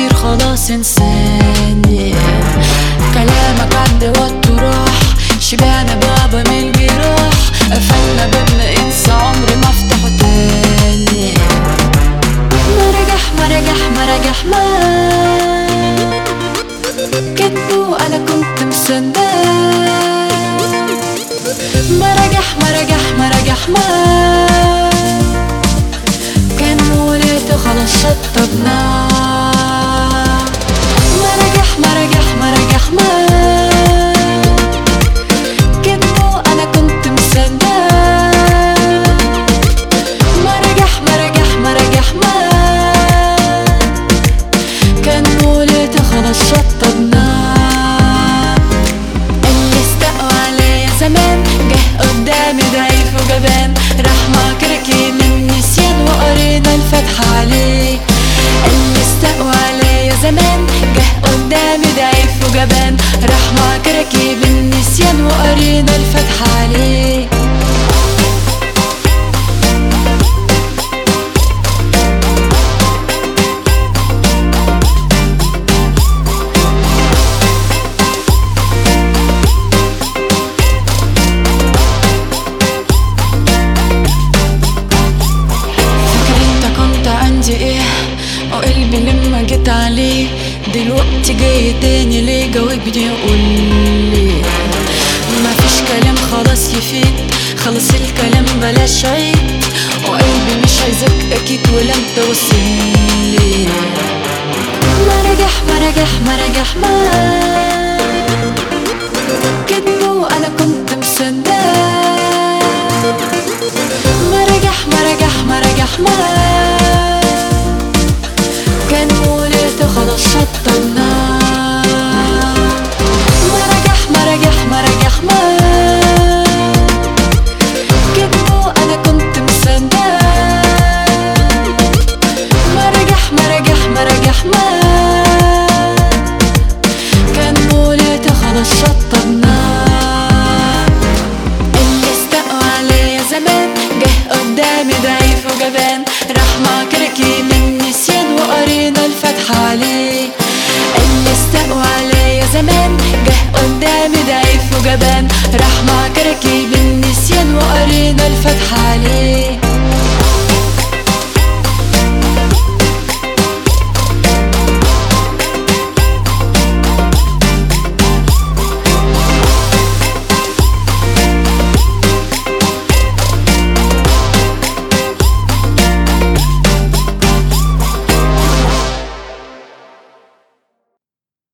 كتير خلاص انساني كلامك عدى وقت راح شبعنا بابا من الجراح قفلنا بابنا انسى عمري ما افتحه تاني ما رجح ما رجح ما رجح ما كدبوا انا كنت مصدق ما رجح ما رجح ما رجح ما كان وليت خلاص شطبنا ما رجح ما رجح ما رجح ما كدبوا انا كنت مصدق ما رجح ما رجح ما رجح ما كان وليت خلاص شطبنا اللي استقوا عليا زمان جه قدامي ضعيف وجبان راح مكركي من نسيان وقرينا الفتحة عليه اللي استقوا عليا زمان جه قدامي ضعيف وجبان راح مكركي من نسيان وقرينا الفتحة عليه فاكر انت كنت عندي ايه وقلبي لما جيت عليه دلوقتي جاي تاني ليه جاوبني قولي مفيش كلام خلاص يفيد خلص الكلام بلاش عيد وقلبي مش عايزك اكيد ولا انت وصلي ما رجح ما رجح ما رجح ما كدبوا انا كنت مصدق ما رجح ما رجح ما رجح ما كان وليت خلاص شطبنا ما رجح ما رجح ما رجح ما كدبوا انا كنت مصدق ما رجح ما رجح ما رجح ما كان وليت خلاص شطبنا اللي استقوا عليا زمان جه قدامي ضعيف وجبان راح مكركي من نسيان وقرينا الفتحة عليه اللي استقوا عليا زمان جه قدامي ضعيف وجبان راح